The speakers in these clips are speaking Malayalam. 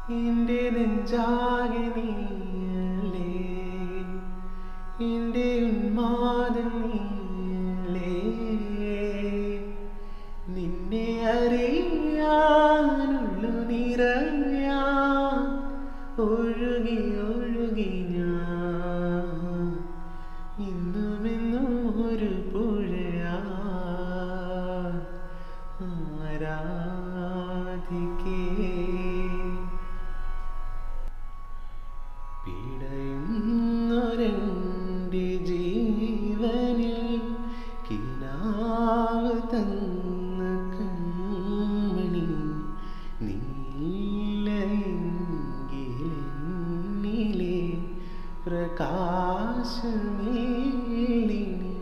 എൻ്റെ നെഞ്ചാകെ നീയല്ലേ എൻ്റെ ഉന്മാദം നീയല്ലേ നിന്നെ അറിയാനുള്ളു നിറയാൻ ഒഴുകി ഒഴുകി ഞാൻ ഇന്നുമെന്നും ഒരു പുഴയാ ആരാധിക്കേ പിടയുന്നൊരെൻ്റെ ജീവനിൽ കിനാവ് തന്ന കൺമണി നീലയെങ്കിലെന്നിലെ പ്രകാശമേളി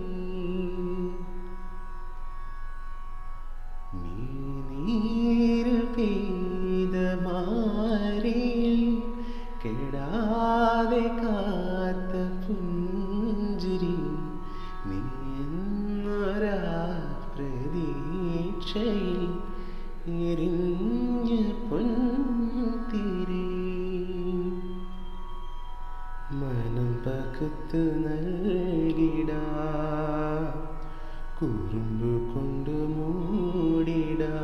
നീര് പെയ്ത മാറിൽ കെടാതെ കാത്ത പുഞ്ചിരി നീന്നൊരാ പ്രതീക്ഷയിൽ എരിഞ്ഞ പൊൻതിരി മനം പകത്ത് നൽകിടാ കുറുമ്പ് കൊണ്ട് മൂടിടാ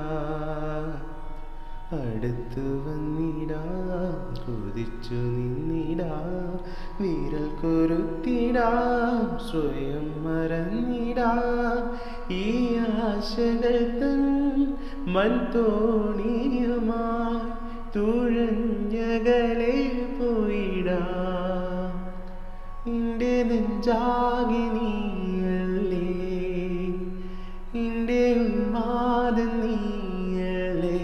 അടുത്ത് വന്നിടാ കൊതിച്ചു നിന്നിടാ വിരൽ കൊരുത്തിടാ സ്വയം മറന്നിടാ ഈ ആശകൾ തൻ മൺതോണിയുമായി തുഴഞ്ഞകലെ പോയിടാ എൻ്റെ നെഞ്ചാകെ നീയല്ലേ എൻ്റെ ഉന്മാദം നീയല്ലേ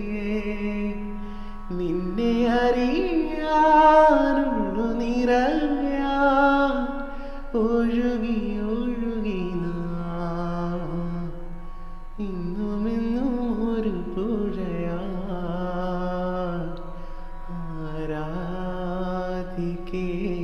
നിന്നെ അറിയാനുള്ളു നിറയാ ഒഴുകി ഒഴുകി നാം ഇന്നുമെന്നും ഒരു പുഴയാ ആരാധിക്കേ